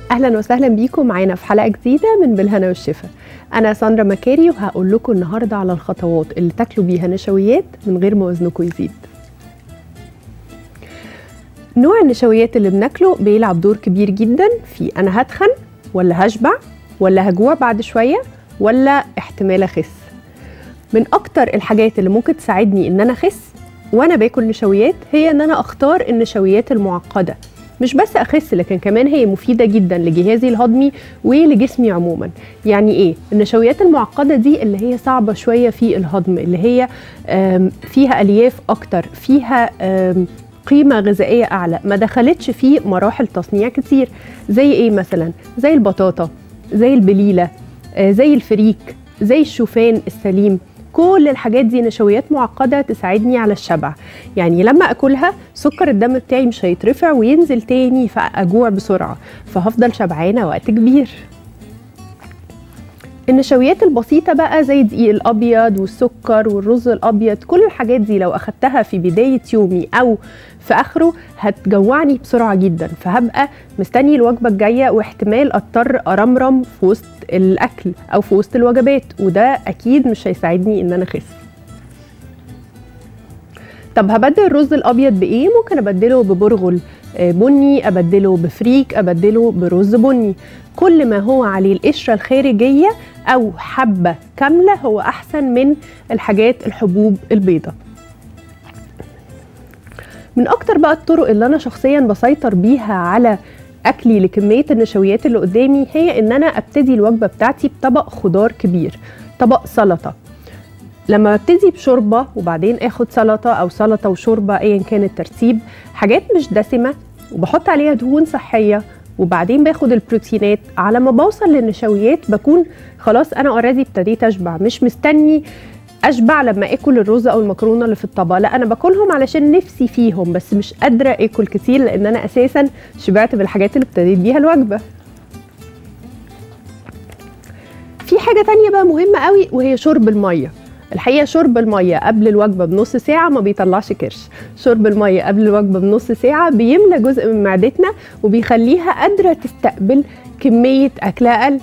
اهلا وسهلا بيكم معانا في حلقه جديده من بالهنا والشفا انا ساندرا مكاري وهقول لكم النهارده على الخطوات اللي تاكلوا بيها نشويات من غير ما وزنكم يزيد نوع النشويات اللي بناكله بيلعب دور كبير جدا في انا هتخن ولا هشبع ولا هجوع بعد شويه ولا احتمال اخس من اكتر الحاجات اللي ممكن تساعدني ان انا اخس وانا باكل نشويات هي ان انا اختار النشويات المعقده مش بس اخس لكن كمان هي مفيده جدا لجهازي الهضمي ولجسمي عموما يعني ايه النشويات المعقده دي اللي هي صعبه شويه في الهضم اللي هي فيها الياف اكتر فيها قيمة غذائية أعلى ما دخلتش في مراحل تصنيع كتير زي إيه مثلا زي البطاطا زي البليلة زي الفريك زي الشوفان السليم كل الحاجات دي نشويات معقدة تساعدني على الشبع يعني لما أكلها سكر الدم بتاعي مش هيترفع وينزل تاني فأجوع بسرعة فهفضل شبعانة وقت كبير النشويات البسيطة بقى زي الدقيق الأبيض والسكر والرز الأبيض كل الحاجات دي لو أخدتها في بداية يومي أو في آخره هتجوعني بسرعة جدا فهبقى مستني الوجبة الجاية واحتمال أضطر أرمرم في وسط الأكل أو في وسط الوجبات وده أكيد مش هيساعدني إن أنا أخس طب هبدل الرز الأبيض بإيه؟ ممكن أبدله ببرغل بني أبدله بفريك أبدله برز بني كل ما هو عليه القشرة الخارجية أو حبة كاملة هو أحسن من الحاجات الحبوب البيضة من أكتر بقى الطرق اللي أنا شخصيا بسيطر بيها على أكلي لكمية النشويات اللي قدامي هي إن أنا أبتدي الوجبة بتاعتي بطبق خضار كبير طبق سلطة لما ابتدي بشوربة وبعدين اخد سلطة او سلطة وشوربة ايا كان الترتيب حاجات مش دسمة وبحط عليها دهون صحية وبعدين باخد البروتينات على ما بوصل للنشويات بكون خلاص انا اوريدي ابتديت اشبع مش مستني اشبع لما اكل الرز او المكرونه اللي في الطبق لا انا باكلهم علشان نفسي فيهم بس مش قادره اكل كتير لان انا اساسا شبعت بالحاجات اللي ابتديت بيها الوجبه في حاجه تانية بقى مهمه قوي وهي شرب الميه الحقيقه شرب الميه قبل الوجبه بنص ساعه ما بيطلعش كرش شرب الميه قبل الوجبه بنص ساعه بيملى جزء من معدتنا وبيخليها قادره تستقبل كميه اكل اقل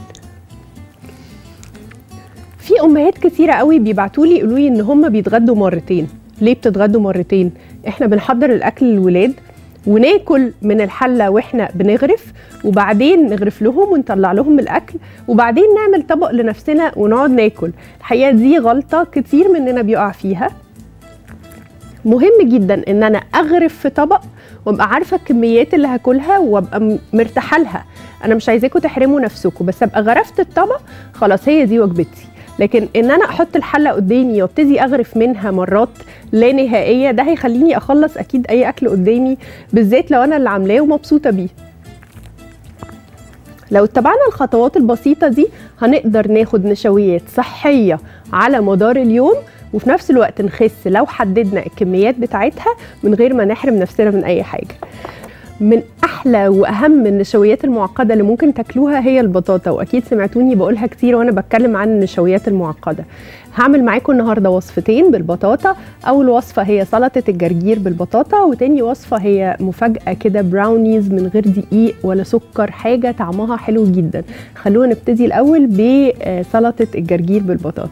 في امهات كتيره قوي بيبعتوا لي يقولوا لي ان هم بيتغدوا مرتين ليه بتتغدوا مرتين احنا بنحضر الاكل للولاد وناكل من الحله واحنا بنغرف وبعدين نغرف لهم ونطلع لهم الاكل وبعدين نعمل طبق لنفسنا ونقعد ناكل الحقيقه دي غلطه كتير مننا بيقع فيها مهم جدا ان انا اغرف في طبق وابقى عارفه الكميات اللي هاكلها وابقى مرتاحه لها انا مش عايزاكم تحرموا نفسكم بس ابقى غرفت الطبق خلاص هي دي وجبتي لكن ان انا احط الحله قدامي وابتدي اغرف منها مرات لا نهائيه ده هيخليني اخلص اكيد اي اكل قدامي بالذات لو انا اللي عاملاه ومبسوطه بيه لو اتبعنا الخطوات البسيطه دي هنقدر ناخد نشويات صحيه على مدار اليوم وفي نفس الوقت نخس لو حددنا الكميات بتاعتها من غير ما نحرم نفسنا من اي حاجه من احلى واهم النشويات المعقده اللي ممكن تاكلوها هي البطاطا واكيد سمعتوني بقولها كتير وانا بتكلم عن النشويات المعقده هعمل معاكم النهارده وصفتين بالبطاطا اول وصفه هي سلطه الجرجير بالبطاطا وتاني وصفه هي مفاجاه كده براونيز من غير دقيق ولا سكر حاجه طعمها حلو جدا خلونا نبتدي الاول بسلطه الجرجير بالبطاطا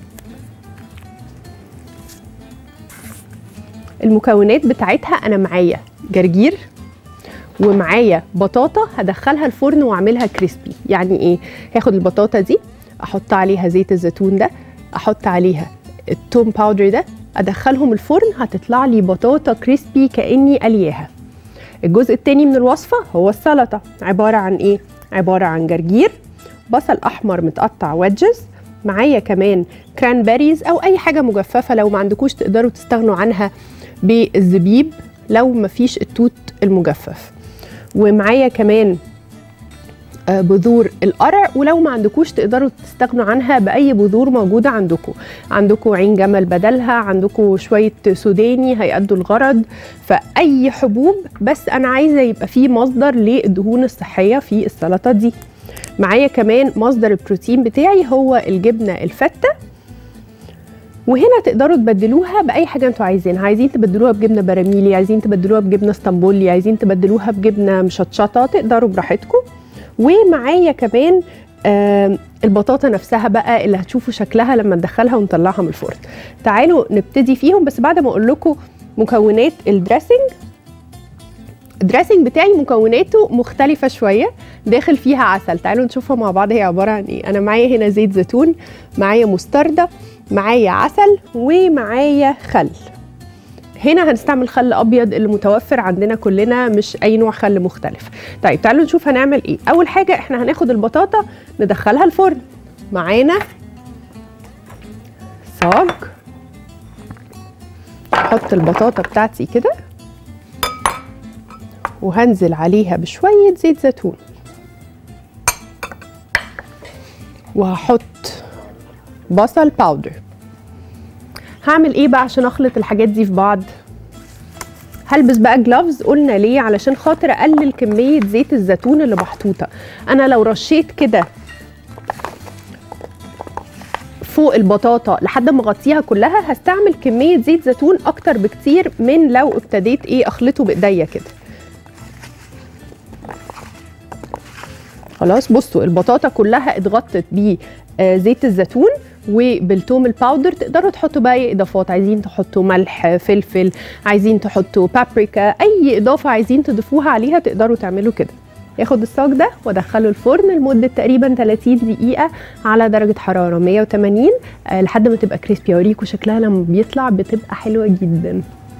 المكونات بتاعتها انا معايا جرجير ومعايا بطاطا هدخلها الفرن واعملها كريسبي يعني ايه هاخد البطاطا دي احط عليها زيت الزيتون ده احط عليها التوم باودر ده ادخلهم الفرن هتطلع لي بطاطا كريسبي كاني قلياها الجزء التاني من الوصفه هو السلطه عباره عن ايه عباره عن جرجير بصل احمر متقطع ويدجز معايا كمان كرانبيريز او اي حاجه مجففه لو ما عندكوش تقدروا تستغنوا عنها بالزبيب لو مفيش التوت المجفف ومعايا كمان بذور القرع ولو ما عندكوش تقدروا تستغنوا عنها باي بذور موجوده عندكم عندكم عين جمل بدلها عندكم شويه سوداني هيأدوا الغرض فاي حبوب بس انا عايزه يبقى فيه مصدر للدهون الصحيه في السلطه دي معايا كمان مصدر البروتين بتاعي هو الجبنه الفته وهنا تقدروا تبدلوها باي حاجه انتوا عايزينها عايزين تبدلوها بجبنه براميلي عايزين تبدلوها بجبنه اسطنبولي عايزين تبدلوها بجبنه مشطشطه تقدروا براحتكم ومعايا كمان آه البطاطا نفسها بقى اللي هتشوفوا شكلها لما ندخلها ونطلعها من الفرن تعالوا نبتدي فيهم بس بعد ما اقول لكم مكونات الدريسنج الدريسنج بتاعي مكوناته مختلفة شوية داخل فيها عسل تعالوا نشوفها مع بعض هي عبارة عن ايه انا معايا هنا زيت زيتون معايا مستردة معايا عسل ومعايا خل هنا هنستعمل خل ابيض اللي متوفر عندنا كلنا مش اي نوع خل مختلف طيب تعالوا نشوف هنعمل ايه اول حاجه احنا هناخد البطاطا ندخلها الفرن معانا صاج احط البطاطا بتاعتي كده وهنزل عليها بشويه زيت زيتون وهحط بصل باودر هعمل ايه بقى عشان اخلط الحاجات دي في بعض هلبس بقى جلافز قلنا ليه علشان خاطر اقلل كميه زيت الزيتون اللي محطوطه انا لو رشيت كده فوق البطاطا لحد ما اغطيها كلها هستعمل كميه زيت زيتون اكتر بكتير من لو ابتديت ايه اخلطه بايديا كده خلاص بصوا البطاطا كلها اتغطت بزيت الزيتون وبالثوم الباودر تقدروا تحطوا بقى اي اضافات عايزين تحطوا ملح فلفل عايزين تحطوا بابريكا اي اضافه عايزين تضيفوها عليها تقدروا تعملوا كده ياخد الصاج ده وادخله الفرن لمده تقريبا 30 دقيقه على درجه حراره 180 أه لحد ما تبقى كريسبي اوريكم شكلها لما بيطلع بتبقى حلوه جدا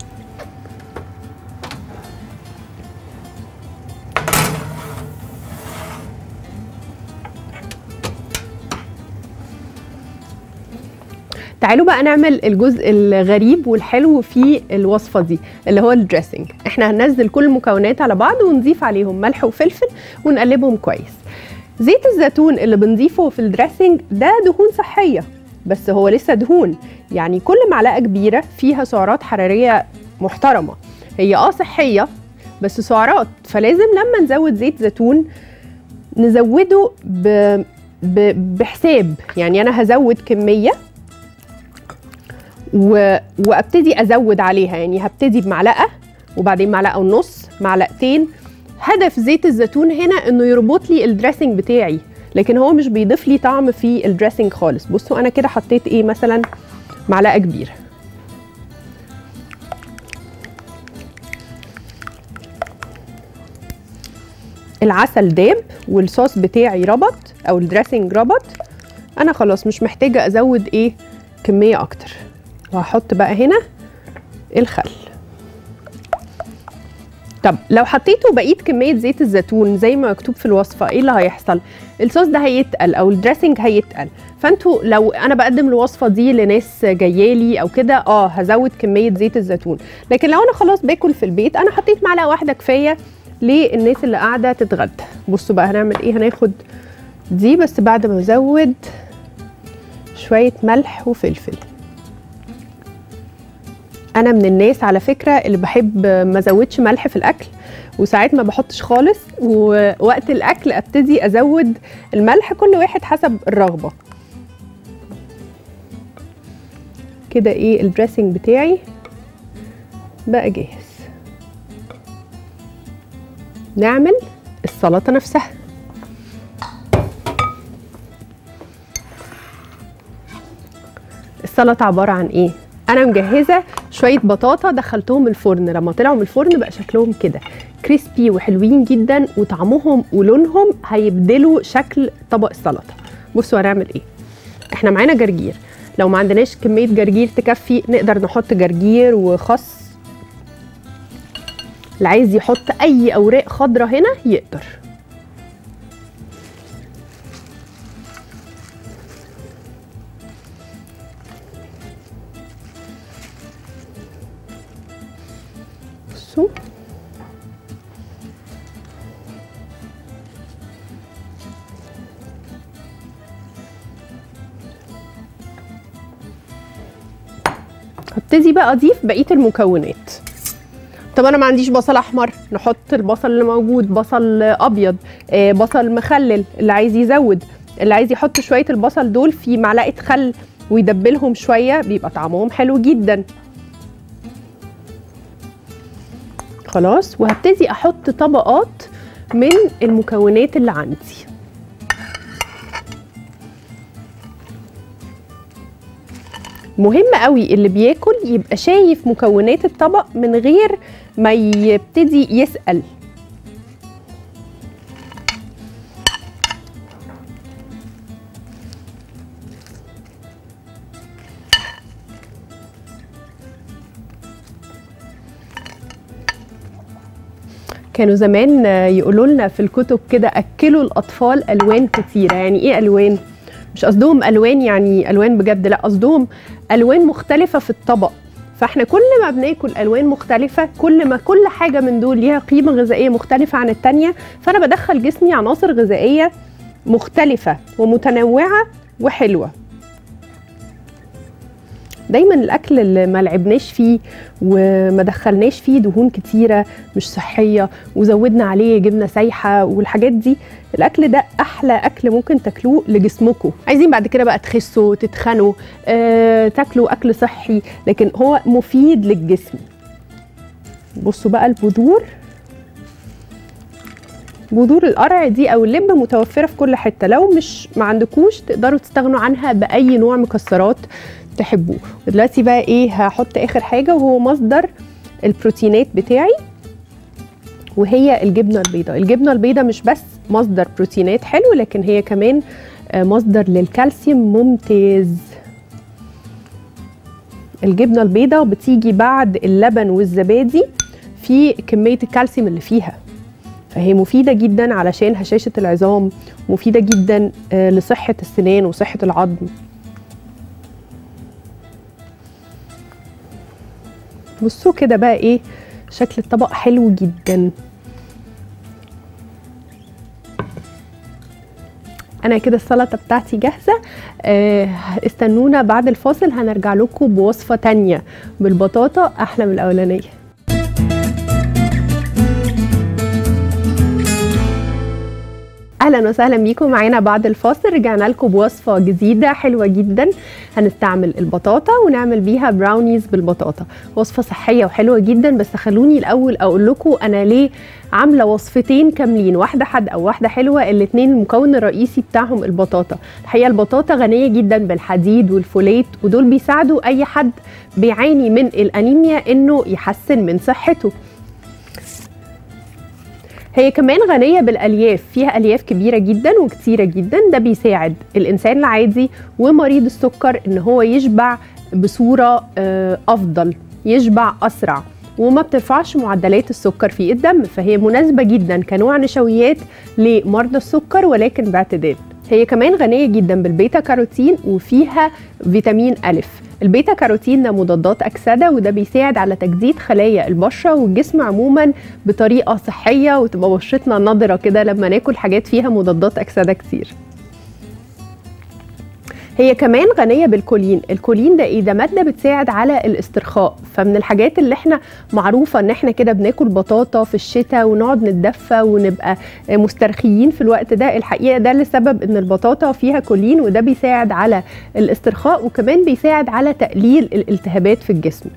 تعالوا بقى نعمل الجزء الغريب والحلو في الوصفه دي اللي هو الدريسنج احنا هننزل كل المكونات على بعض ونضيف عليهم ملح وفلفل ونقلبهم كويس زيت الزيتون اللي بنضيفه في الدريسنج ده دهون صحيه بس هو لسه دهون يعني كل معلقه كبيره فيها سعرات حراريه محترمه هي اه صحيه بس سعرات فلازم لما نزود زيت زيتون نزوده ب... ب... بحساب يعني انا هزود كميه و... وابتدي ازود عليها يعني هبتدي بمعلقه وبعدين معلقه ونص معلقتين هدف زيت الزيتون هنا انه يربط لي الدريسنج بتاعي لكن هو مش بيضيف لي طعم في الدريسنج خالص بصوا انا كده حطيت ايه مثلا معلقه كبيره العسل داب والصوص بتاعي ربط او الدريسنج ربط انا خلاص مش محتاجه ازود ايه كميه اكتر وهحط بقى هنا الخل طب لو حطيته بقيه كميه زيت الزيتون زي ما مكتوب في الوصفه ايه اللي هيحصل الصوص ده هيتقل او الدريسنج هيتقل فانتوا لو انا بقدم الوصفه دي لناس جايالي او كده اه هزود كميه زيت الزيتون لكن لو انا خلاص باكل في البيت انا حطيت معلقه واحده كفايه للناس اللي قاعده تتغدى بصوا بقى هنعمل ايه هناخد دي بس بعد ما ازود شويه ملح وفلفل انا من الناس على فكره اللي بحب ما ازودش ملح في الاكل وساعات ما بحطش خالص ووقت الاكل ابتدي ازود الملح كل واحد حسب الرغبه كده ايه الدريسنج بتاعي بقى جاهز نعمل السلطه نفسها السلطه عباره عن ايه انا مجهزه شويه بطاطا دخلتهم الفرن لما طلعوا من الفرن بقى شكلهم كده كريسبي وحلوين جدا وطعمهم ولونهم هيبدلوا شكل طبق السلطه بصوا هنعمل ايه احنا معانا جرجير لو ما عندناش كميه جرجير تكفي نقدر نحط جرجير وخس اللي عايز يحط اي اوراق خضراء هنا يقدر بصوا هبتدي بقى اضيف بقيه المكونات طب انا ما عنديش بصل احمر نحط البصل اللي موجود بصل ابيض آه بصل مخلل اللي عايز يزود اللي عايز يحط شويه البصل دول في معلقه خل ويدبلهم شويه بيبقى طعمهم حلو جدا خلاص وهبتدي احط طبقات من المكونات اللي عندي مهم قوي اللي بياكل يبقى شايف مكونات الطبق من غير ما يبتدي يسأل كانوا زمان يقولوا لنا في الكتب كده اكلوا الاطفال الوان كتيره يعني ايه الوان مش قصدهم الوان يعني الوان بجد لا قصدهم الوان مختلفه في الطبق فاحنا كل ما بناكل الوان مختلفه كل ما كل حاجه من دول ليها قيمه غذائيه مختلفه عن التانيه فانا بدخل جسمي عناصر غذائيه مختلفه ومتنوعه وحلوه دايما الاكل اللي ما لعبناش فيه وما دخلناش فيه دهون كتيره مش صحيه وزودنا عليه جبنه سايحه والحاجات دي الاكل ده احلى اكل ممكن تاكلوه لجسمكم عايزين بعد كده بقى تخسوا تتخنوا آه، تاكلوا اكل صحي لكن هو مفيد للجسم بصوا بقى البذور بذور القرع دي او اللب متوفره في كل حته لو مش ما عندكوش تقدروا تستغنوا عنها باي نوع مكسرات تحبوه ودلوقتي بقى ايه هحط اخر حاجه وهو مصدر البروتينات بتاعي وهي الجبنه البيضاء الجبنه البيضاء مش بس مصدر بروتينات حلو لكن هي كمان آه، مصدر للكالسيوم ممتاز الجبنه البيضاء بتيجي بعد اللبن والزبادي في كميه الكالسيوم اللي فيها فهي مفيده جدا علشان هشاشه العظام مفيده جدا آه، لصحه السنان وصحه العظم بصوا كده بقى ايه شكل الطبق حلو جدا انا كده السلطه بتاعتي جاهزه آه استنونا بعد الفاصل هنرجع لكم بوصفه تانية بالبطاطا احلى من الاولانيه اهلا وسهلا بيكم معانا بعد الفاصل رجعنا لكم بوصفه جديده حلوه جدا هنستعمل البطاطا ونعمل بيها براونيز بالبطاطا وصفه صحيه وحلوه جدا بس خلوني الاول اقول لكم انا ليه عامله وصفتين كاملين واحده حد او واحده حلوه الاثنين المكون الرئيسي بتاعهم البطاطا الحقيقه البطاطا غنيه جدا بالحديد والفوليت ودول بيساعدوا اي حد بيعاني من الانيميا انه يحسن من صحته هي كمان غنية بالألياف فيها ألياف كبيرة جدا وكتيرة جدا ده بيساعد الإنسان العادي ومريض السكر إن هو يشبع بصورة آه، أفضل يشبع أسرع وما بترفعش معدلات السكر في الدم فهي مناسبة جدا كنوع نشويات لمرضى السكر ولكن باعتدال هي كمان غنية جدا بالبيتا كاروتين وفيها فيتامين ألف البيتا كاروتين ده مضادات أكسدة وده بيساعد على تجديد خلايا البشرة والجسم عموما بطريقة صحية وتبقى بشرتنا نضرة كده لما ناكل حاجات فيها مضادات أكسدة كتير هي كمان غنية بالكولين الكولين ده ايه ده مادة بتساعد على الاسترخاء فمن الحاجات اللي احنا معروفة ان احنا كده بناكل بطاطا في الشتاء ونقعد نتدفى ونبقى مسترخيين في الوقت ده الحقيقة ده لسبب ان البطاطا فيها كولين وده بيساعد على الاسترخاء وكمان بيساعد على تقليل الالتهابات في الجسم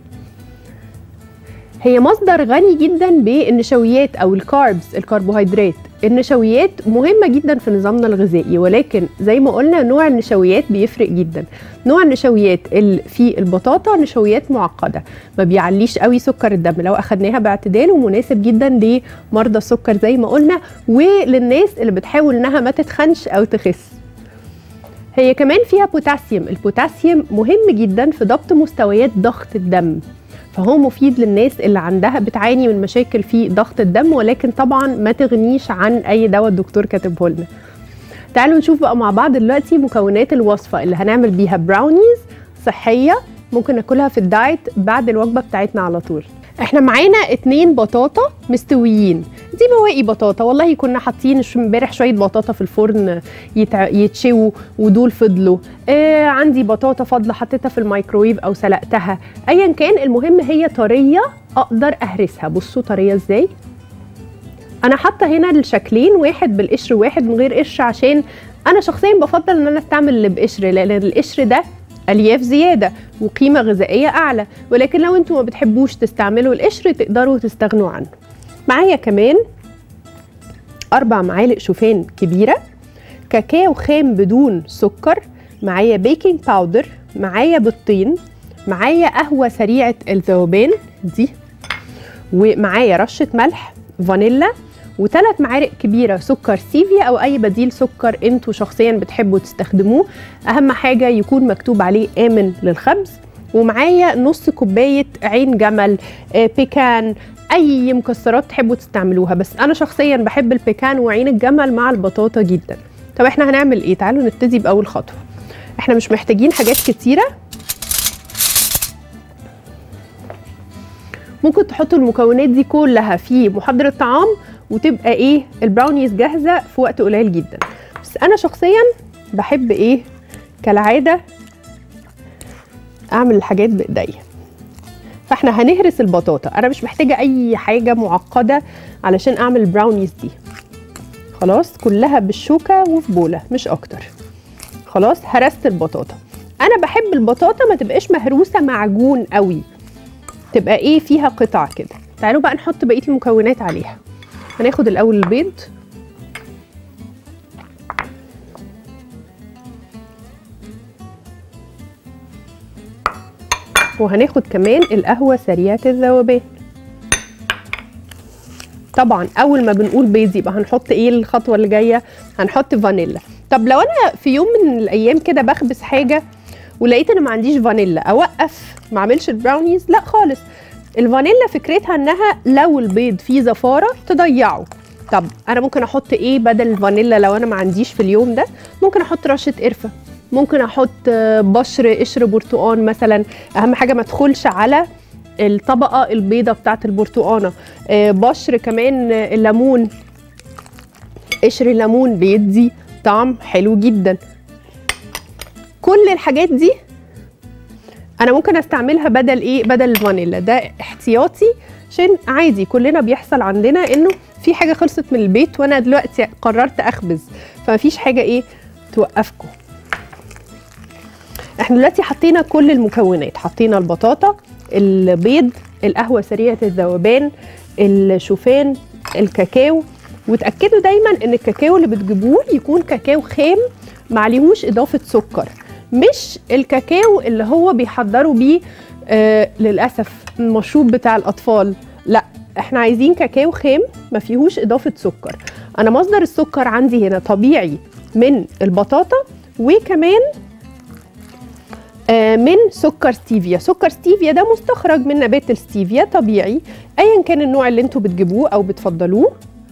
هي مصدر غني جدا بالنشويات او الكاربس الكربوهيدرات النشويات مهمه جدا في نظامنا الغذائي ولكن زي ما قلنا نوع النشويات بيفرق جدا نوع النشويات اللي في البطاطا نشويات معقده ما بيعليش قوي سكر الدم لو اخدناها باعتدال ومناسب جدا لمرضى السكر زي ما قلنا وللناس اللي بتحاول انها ما تتخنش او تخس هي كمان فيها بوتاسيوم البوتاسيوم مهم جدا في ضبط مستويات ضغط الدم فهو مفيد للناس اللي عندها بتعاني من مشاكل في ضغط الدم ولكن طبعا ما تغنيش عن اي دواء الدكتور كاتبه لنا تعالوا نشوف بقى مع بعض دلوقتي مكونات الوصفه اللي هنعمل بيها براونيز صحيه ممكن ناكلها في الدايت بعد الوجبه بتاعتنا على طول احنا معانا اتنين بطاطا مستويين دي بواقي بطاطا والله كنا حاطين ش- امبارح شويه بطاطا في الفرن يتع... يتشووا ودول فضلوا آه عندي بطاطا فاضله حطيتها في الميكرويف او سلقتها ايا كان المهم هي طريه اقدر اهرسها بصوا طريه ازاي انا حاطه هنا الشكلين واحد بالقشر وواحد من غير قشر عشان انا شخصيا بفضل ان انا استعمل اللي بقشر لان القشر ده الياف زياده وقيمه غذائيه اعلى ولكن لو انتم ما بتحبوش تستعملوا القشر تقدروا تستغنوا عنه معايا كمان اربع معالق شوفان كبيره كاكاو خام بدون سكر معايا بيكنج باودر معايا بيضتين معايا قهوه سريعه الذوبان دي ومعايا رشه ملح فانيلا وثلاث معالق كبيره سكر ستيفيا او اي بديل سكر انتوا شخصيا بتحبوا تستخدموه اهم حاجه يكون مكتوب عليه امن للخبز ومعايا نص كوبايه عين جمل آه، بيكان اي مكسرات تحبوا تستعملوها بس انا شخصيا بحب البيكان وعين الجمل مع البطاطا جدا طب احنا هنعمل ايه تعالوا نبتدي باول خطوه احنا مش محتاجين حاجات كتيره ممكن تحطوا المكونات دي كلها في محضر الطعام وتبقى ايه البراونيز جاهزه في وقت قليل جدا بس انا شخصيا بحب ايه كالعاده اعمل الحاجات بايديا فاحنا هنهرس البطاطا انا مش محتاجه اي حاجه معقده علشان اعمل البراونيز دي خلاص كلها بالشوكه وفي بوله مش اكتر خلاص هرست البطاطا انا بحب البطاطا ما تبقاش مهروسه معجون قوي تبقى ايه فيها قطع كده تعالوا بقى نحط بقيه المكونات عليها هناخد الاول البيض وهناخد كمان القهوه سريعه الذوبان طبعا اول ما بنقول بيض يبقى هنحط ايه الخطوه اللي جايه هنحط فانيلا طب لو انا في يوم من الايام كده بخبز حاجه ولقيت انا ما عنديش فانيلا اوقف ما اعملش البراونيز لا خالص الفانيلا فكرتها انها لو البيض فيه زفاره تضيعه طب انا ممكن احط ايه بدل الفانيلا لو انا ما عنديش في اليوم ده ممكن احط رشه قرفه ممكن احط آه، بشر قشر برتقان مثلا اهم حاجه ما تدخلش على الطبقه البيضه بتاعه البرتقانه آه، بشر كمان آه، الليمون قشر الليمون بيدي طعم حلو جدا كل الحاجات دي انا ممكن استعملها بدل ايه بدل الفانيلا ده احتياطي عشان عادي كلنا بيحصل عندنا انه في حاجه خلصت من البيت وانا دلوقتي قررت اخبز فمفيش حاجه ايه توقفكم احنا دلوقتي حطينا كل المكونات حطينا البطاطا البيض القهوه سريعه الذوبان الشوفان الكاكاو وتاكدوا دايما ان الكاكاو اللي بتجيبوه يكون كاكاو خام معليهوش اضافه سكر مش الكاكاو اللي هو بيحضروا بيه آه للاسف المشروب بتاع الاطفال لا احنا عايزين كاكاو خام ما فيهوش اضافه سكر انا مصدر السكر عندي هنا طبيعي من البطاطا وكمان آه، من سكر ستيفيا سكر ستيفيا ده مستخرج من نبات الستيفيا طبيعي ايا كان النوع اللي انتوا بتجيبوه او بتفضلوه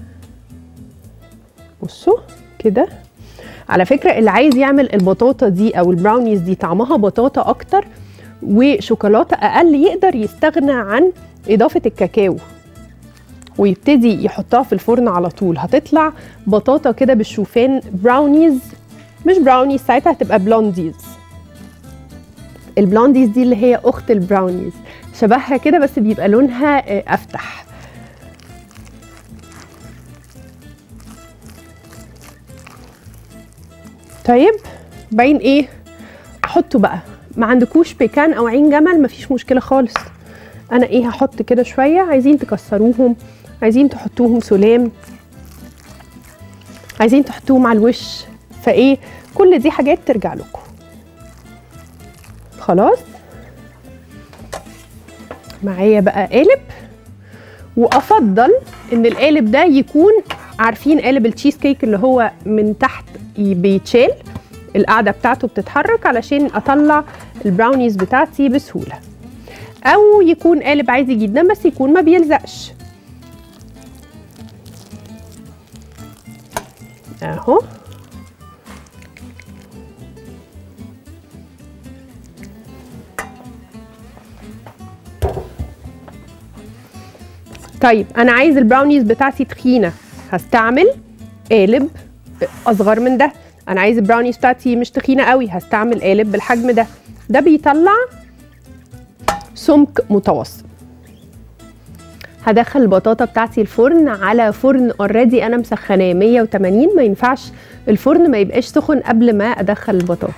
بصوا كده على فكرة اللي عايز يعمل البطاطا دي او البراونيز دي طعمها بطاطا اكتر وشوكولاتة اقل يقدر يستغنى عن اضافة الكاكاو ويبتدي يحطها في الفرن على طول هتطلع بطاطا كده بالشوفان براونيز مش براونيز ساعتها هتبقى بلونديز البلونديز دي اللي هي اخت البراونيز شبهها كده بس بيبقى لونها آه، افتح طيب باين ايه حطوا بقى ما عندكوش بيكان او عين جمل مفيش مشكله خالص انا ايه هحط كده شويه عايزين تكسروهم عايزين تحطوهم سلام عايزين تحطوهم على الوش فايه كل دي حاجات ترجع لكم خلاص معايا بقى قالب وافضل ان القالب ده يكون عارفين قالب التشيز كيك اللي هو من تحت ي- بيتشال القاعده بتاعته بتتحرك علشان اطلع البراونيز بتاعتي بسهوله او يكون قالب عادي جدا بس يكون ما بيلزقش اهو طيب انا عايز البراونيز بتاعتي تخينه هستعمل قالب اصغر من ده انا عايز البراونيز بتاعتي مش تخينه قوي هستعمل قالب بالحجم ده ده بيطلع سمك متوسط هدخل البطاطا بتاعتي الفرن على فرن اوريدي انا مسخناه 180 ما ينفعش الفرن ما يبقاش سخن قبل ما ادخل البطاطا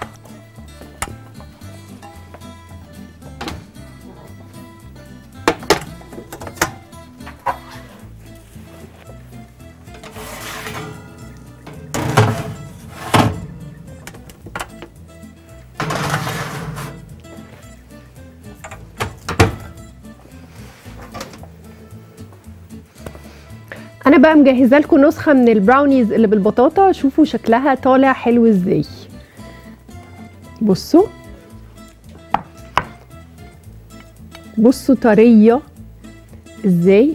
انا بقى مجهزه لكم نسخه من البراونيز اللي بالبطاطا شوفوا شكلها طالع حلو ازاي بصوا بصوا طريه ازاي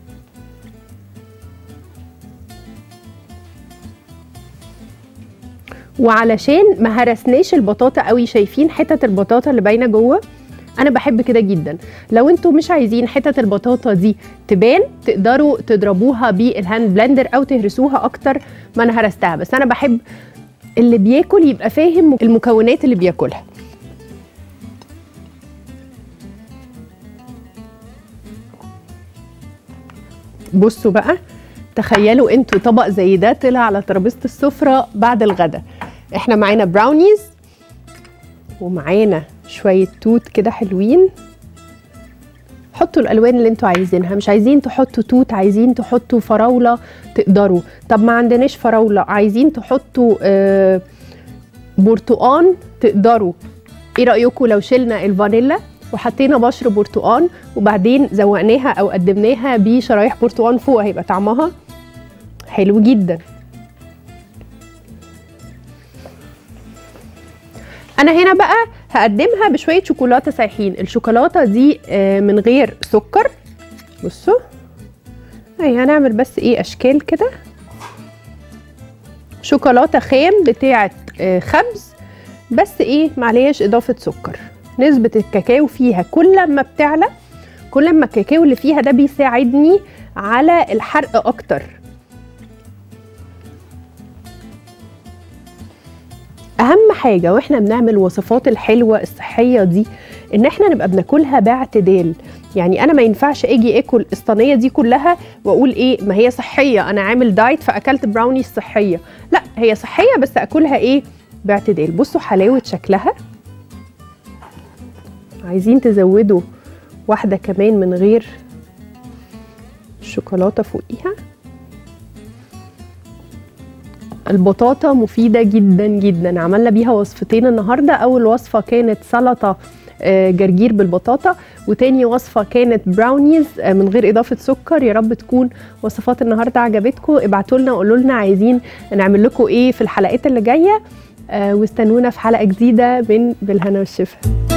وعلشان ما هرسناش البطاطا قوي شايفين حتت البطاطا اللي باينه جوه انا بحب كده جدا لو انتوا مش عايزين حتت البطاطا دي تبان تقدروا تضربوها بالهاند بلندر او تهرسوها اكتر ما انا هرستها بس انا بحب اللي بياكل يبقى فاهم المكونات اللي بياكلها بصوا بقى تخيلوا انتوا طبق زي ده طلع على ترابيزه السفره بعد الغدا احنا معانا براونيز ومعانا شويه توت كده حلوين حطوا الالوان اللي انتوا عايزينها مش عايزين تحطوا توت عايزين تحطوا فراوله تقدروا طب ما عندناش فراوله عايزين تحطوا آه برتقان تقدروا ايه رايكم لو شلنا الفانيلا وحطينا بشر برتقان وبعدين زوقناها او قدمناها بشرايح برتقان فوق هيبقى طعمها حلو جدا انا هنا بقى هقدمها بشويه شوكولاته سايحين الشوكولاته دي من غير سكر بصوا اهي هنعمل بس ايه اشكال كده شوكولاته خام بتاعه خبز بس ايه معليش اضافه سكر نسبه الكاكاو فيها كل ما بتعلى كل ما الكاكاو اللي فيها ده بيساعدني على الحرق اكتر اهم حاجه واحنا بنعمل الوصفات الحلوه الصحيه دي ان احنا نبقى بناكلها باعتدال يعني انا ما ينفعش اجي اكل الصينيه دي كلها واقول ايه ما هي صحيه انا عامل دايت فاكلت براونيز صحيه لا هي صحيه بس اكلها ايه باعتدال بصوا حلاوه شكلها عايزين تزودوا واحده كمان من غير الشوكولاته فوقيها البطاطا مفيده جدا جدا عملنا بيها وصفتين النهارده اول وصفه كانت سلطه جرجير بالبطاطا وتاني وصفه كانت براونيز من غير اضافه سكر يا رب تكون وصفات النهارده عجبتكم ابعتوا لنا قولوا لنا عايزين نعمل لكم ايه في الحلقات اللي جايه واستنونا في حلقه جديده من بالهنا والشفا